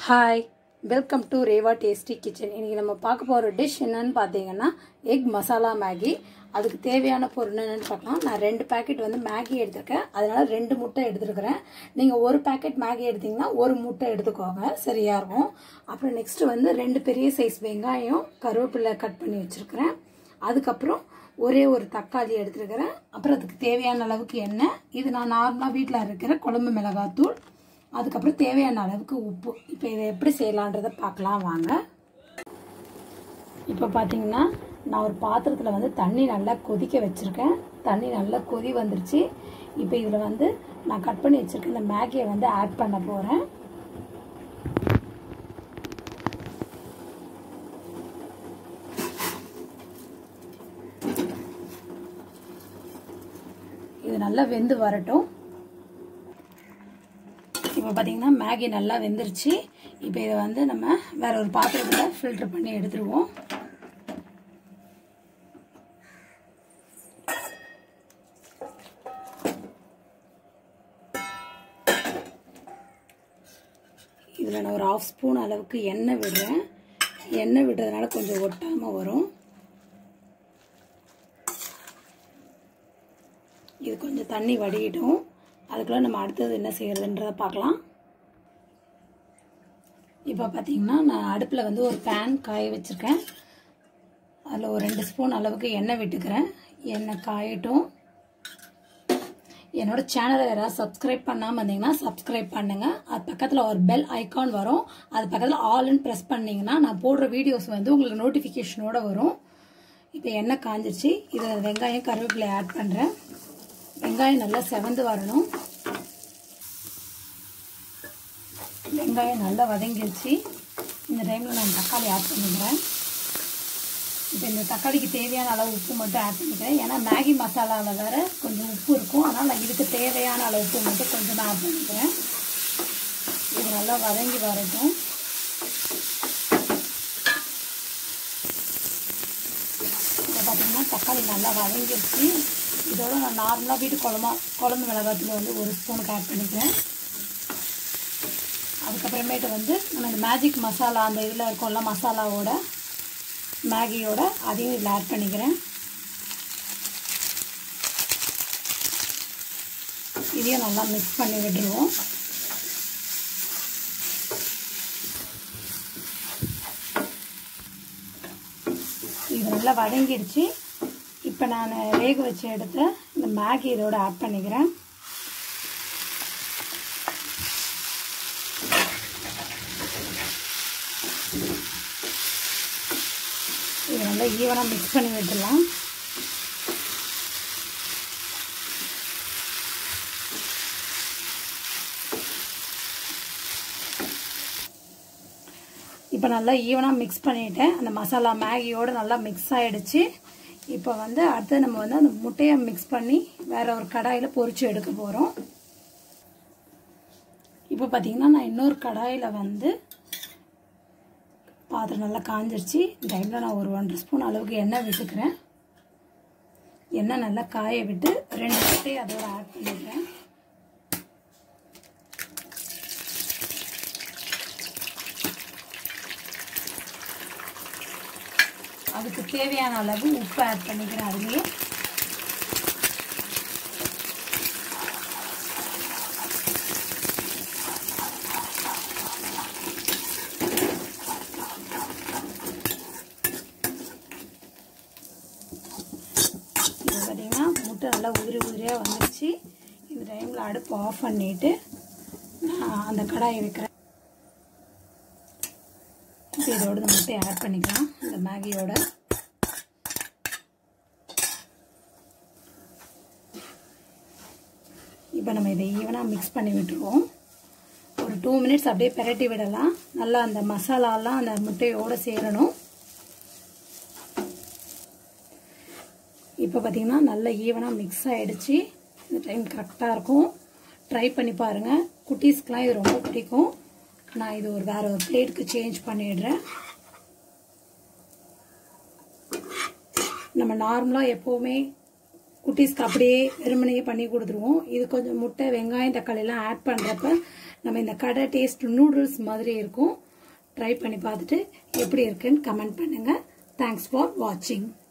hi welcome to Reva tasty kitchen இன்றைக்கி நம்ம பார்க்க போகிற டிஷ் என்னன்னு பார்த்தீங்கன்னா எக் மசாலா மேகி அதுக்கு தேவையான பொருள் என்னென்னு பார்க்கலாம் நான் ரெண்டு பேக்கெட் வந்து மேகி எடுத்திருக்கேன் அதனால் ரெண்டு முட்டை எடுத்துருக்கிறேன் நீங்கள் ஒரு பேக்கெட் மேகி எடுத்தீங்கன்னா ஒரு முட்டை எடுத்துக்கோங்க சரியாக இருக்கும் அப்புறம் நெக்ஸ்ட்டு வந்து ரெண்டு பெரிய சைஸ் வெங்காயம் கருவேப்பிலை கட் பண்ணி வச்சுருக்கிறேன் அதுக்கப்புறம் ஒரே ஒரு தக்காளி எடுத்துருக்கிறேன் அப்புறம் அதுக்கு தேவையான அளவுக்கு எண்ணெய் இது நான் நார்மலாக வீட்டில் இருக்கிற குழம்பு மிளகாத்தூள் அதுக்கப்புறம் தேவையான அளவுக்கு உப்பு இப்போ இதை எப்படி செய்யலான்றதை பார்க்கலாம் வாங்க இப்போ பார்த்தீங்கன்னா நான் ஒரு பாத்திரத்தில் வந்து தண்ணி நல்லா கொதிக்க வச்சுருக்கேன் தண்ணி நல்லா கொதி வந்துருச்சு இப்போ இதில் வந்து நான் கட் பண்ணி வச்சுருக்க இந்த மேகியை வந்து ஆட் பண்ண போகிறேன் இது நல்லா வெந்து வரட்டும் இப்போ பார்த்தீங்கன்னா மேகி நல்லா வெந்துருச்சு இப்போ இதை வந்து நம்ம வேற ஒரு பாத்திரத்தில் ஃபில்டர் பண்ணி எடுத்துருவோம் இதில் நான் ஒரு ஆஃப் ஸ்பூன் அளவுக்கு எண்ணெய் விடுறேன் எண்ணெய் விடுறதுனால கொஞ்சம் ஒட்டாமல் வரும் இது கொஞ்சம் தண்ணி வடியிடும் அதுக்குள்ள நம்ம அடுத்தது என்ன செய்யறதுன்றத பார்க்கலாம் இப்போ பார்த்தீங்கன்னா நான் அடுப்பில் வந்து ஒரு பேன் காய வச்சுருக்கேன் அதில் ஒரு ரெண்டு ஸ்பூன் அளவுக்கு எண்ணெய் விட்டுக்கிறேன் எண்ணெய் காயட்டும் என்னோட சேனலை யாராவது சப்ஸ்கிரைப் பண்ணாமல் இருந்தீங்கன்னா சப்ஸ்கிரைப் பண்ணுங்கள் அது பக்கத்தில் ஒரு பெல் ஐக்கான் வரும் அது பக்கத்தில் ஆல்னு ப்ரெஸ் பண்ணிங்கன்னா நான் போடுற வீடியோஸ் வந்து உங்களுக்கு நோட்டிஃபிகேஷனோட வரும் இப்போ எண்ணெய் காஞ்சிருச்சு இதில் வெங்காயம் கருவேப்பிலை ஆட் பண்ணுறேன் வெங்காயம் நல்லா செவந்து வரணும் வெங்காயம் நல்லா வதங்கிடுச்சு இந்த டைமில் நான் தக்காளி ஆட் பண்ணிக்கிறேன் இப்போ இந்த தக்காளிக்கு தேவையான அளவு உப்பு மட்டும் ஆட் பண்ணிக்கிறேன் ஏன்னா மேகி மசாலாவில் வேறு கொஞ்சம் உப்பு இருக்கும் அதனால் நான் இதுக்கு தேவையான அளவு உப்பு மட்டும் கொஞ்சம் நான் ஆட் பண்ணிக்கிறேன் இது நல்லா வதங்கி வரட்டும் இப்போ பார்த்தீங்கன்னா தக்காளி நல்லா வதங்கிடுச்சு இதோட நான் நார்மலாக வீட்டு குழம்பா குழம்பு மிளகாத்தூள் வந்து ஒரு ஸ்பூனுக்கு ஆட் பண்ணிக்கிறேன் அதுக்கப்புறமேட்டு வந்து நம்ம இந்த மேஜிக் மசாலா அந்த இதில் இருக்கோம்ல மசாலாவோட மேகியோட அதையும் இதில் ஆட் பண்ணிக்கிறேன் இதையும் நல்லா மிக்ஸ் பண்ணி விட்டுருவோம் இது நல்லா வதங்கிடுச்சு இப்போ நான் வேக வச்சு எடுத்து இந்த மேகி இதோட ஆட் பண்ணிக்கிறேன் இது நல்லா ஈவனாக மிக்ஸ் பண்ணி விட்டுடலாம் இப்போ நல்லா ஈவனாக மிக்ஸ் பண்ணிட்டேன் அந்த மசாலா மேகியோடு நல்லா மிக்ஸ் ஆகிடுச்சு இப்போ வந்து அடுத்து நம்ம வந்து அந்த முட்டையை மிக்ஸ் பண்ணி வேற ஒரு கடாயில் பொரிச்சு எடுக்க போகிறோம் இப்போ பார்த்தீங்கன்னா நான் இன்னொரு கடாயில் வந்து பாத்திரம் நல்லா காஞ்சிருச்சு இந்த டைமில் நான் ஒரு ஒன்றரை ஸ்பூன் அளவுக்கு எண்ணெய் விட்டுக்கிறேன் எண்ணெய் நல்லா காய விட்டு ரெண்டு முட்டையை அதோட ஆட் பண்ணிடுறேன் அதுக்கு தேவையான அளவு உப்பு ஆட் பண்ணிக்கிறேன் அதுலேயே இது பார்த்தீங்கன்னா முட்டை நல்லா உதிரி உதிரியாக வந்துருச்சு இந்த டைமில் அடுப்பு ஆஃப் பண்ணிவிட்டு நான் அந்த கடாயை வைக்கிறேன் இப்போ இதோட இந்த முட்டையை ஆட் பண்ணிக்கலாம் இந்த மேகியோட இப்போ நம்ம இதை ஈவனாக மிக்ஸ் பண்ணி விட்டுருவோம் ஒரு டூ மினிட்ஸ் அப்படியே பெரட்டி விடலாம் நல்லா அந்த மசாலாலாம் அந்த முட்டையோடு சேரணும் இப்போ பார்த்தீங்கன்னா நல்லா ஈவனாக மிக்ஸ் ஆகிடுச்சு இந்த டைம் கரெக்டாக இருக்கும் ட்ரை பண்ணி பாருங்கள் குட்டீஸ்க்கெலாம் இது ரொம்ப பிடிக்கும் நான் இது ஒரு வேறு ஒரு பிளேட்டுக்கு சேஞ்ச் பண்ணிடுறேன் நம்ம நார்மலாக எப்போவுமே குட்டீஸ்க்கு அப்படியே வெறுமனையே பண்ணி கொடுத்துருவோம் இது கொஞ்சம் முட்டை வெங்காயம் தக்காளி எல்லாம் ஆட் பண்ணுறப்ப நம்ம இந்த கடை டேஸ்ட் நூடுல்ஸ் மாதிரி இருக்கும் ட்ரை பண்ணி பார்த்துட்டு எப்படி இருக்குன்னு கமெண்ட் பண்ணுங்கள் தேங்க்ஸ் ஃபார் வாட்சிங்